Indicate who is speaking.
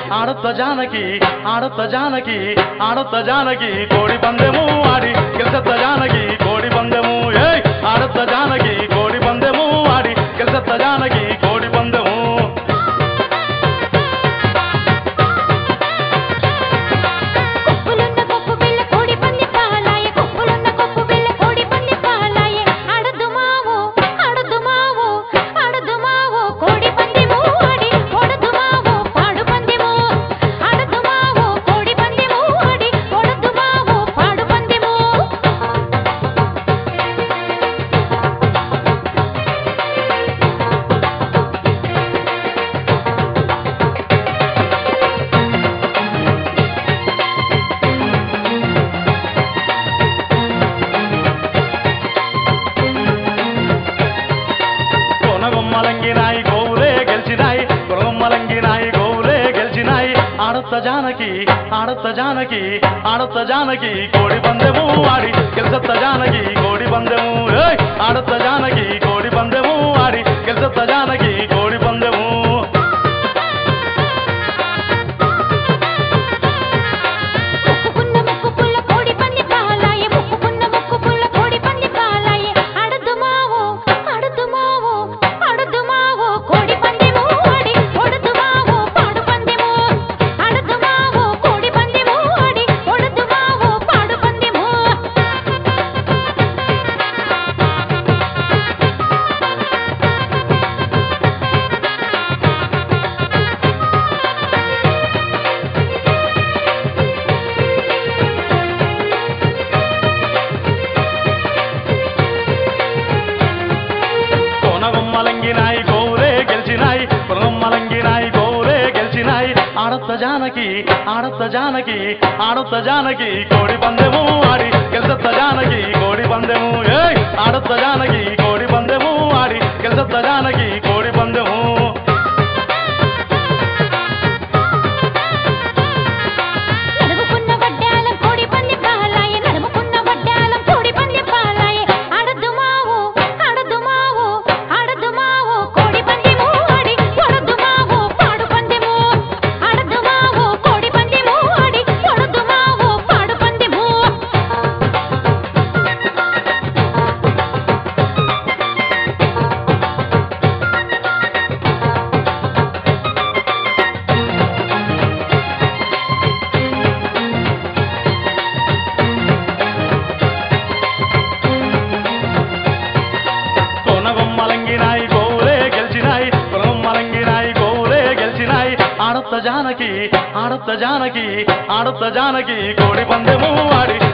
Speaker 1: ఆడొత్త జానకి ఆడొత్త జానకి ఆడొత్త జానకి కోడి పందెము ఆడి గెలిసెత్త జానకి కోడి పందెము ఏయ్ ఆడొత్త జానకి కోడి పందెము ఆడి గెలిసెత్త జానకి కోడి పందెము
Speaker 2: కొప్పులున్న కొప్పు బిళ్ళ కోడి పంది పాలాయే కొప్పులున్న కొప్పు బిళ్ళ కోడి పంది పాలాయే ఆడదు మావో ఆడదు మావో ఆడదు మావో కోడి పందెము ఆడి కొడదు మావో పాడు పందెము ఆడదు మావో కోడి పందెము ఆడి కొడదు మావో పాడు పందెము
Speaker 1: కొనగొమ్మలంగినాయి గోవులే గెలిచినాయి కొనగొమ్మలంగినాయి గోవులే గెలిచినాయి ఆడొత్త జానకి ఆడొత్త జానకి ఆడొత్త జానకి కోడి పందెము ఆడి గెలిసెత్త జానకి కోడి పందెము ఏయ్ ఆడొత్త జానకి కోడి పందెము ఆడి గెలిసెత్త జానకి కోడి పందెము
Speaker 2: ముక్కుకున్న ముక్కు పుల్ల కోడి పంది పాలాయే ముక్కుకున్న ముక్కు పుల్ల కోడి పంది పాలాయే ఆడదు మావో ఆడదు మావో ఆడదు మావో కోడి పందెము ఆడి కొడదు మావో పాడు పందెము ఆడదు మావో కోడి పందెము ఆడి కొడదు మావో పాడు పందెము
Speaker 1: కొనగొమ్మలంగినాయి గోవులే గెలిచినాయి కొనగొమ్మలంగినాయి గోవులే గెలిచినాయి ఆడొత్త జానకి ఆడొత్త జానకి ఆడొత్త జానకి కోడి పందెము ఆడి గెలిసెత్త జానకి కోడి పందెము ఏయ్ ఆడొత్త జానకి కోడి పందెము ఆడి గెలిసెత్త జానకి కోడి పందెము
Speaker 2: నడుముకున్న వడ్డాలం కోడి పంది పాలాయే నడుముకున్న వడ్డాలం కోడి పంది పాలాయే ఆడదు మావో ఆడదు మావో ఆడదు మావో కోడి పందెము ఆడి కొడదు మావో పాడు పందెము ఆడదు మావో కోడి పందెము ఆడి కొడదు మావో పాడు పందెము
Speaker 1: కొనగొమ్మలంగినాయి గోవులే గెలిచినాయి కొనగొమ్మలంగినాయి గోవులే గెలిచినాయి ఆడొత్త జానకి ఆడొత్త జానకి ఆడొత్త జానకి కోడి పందెము ఆడి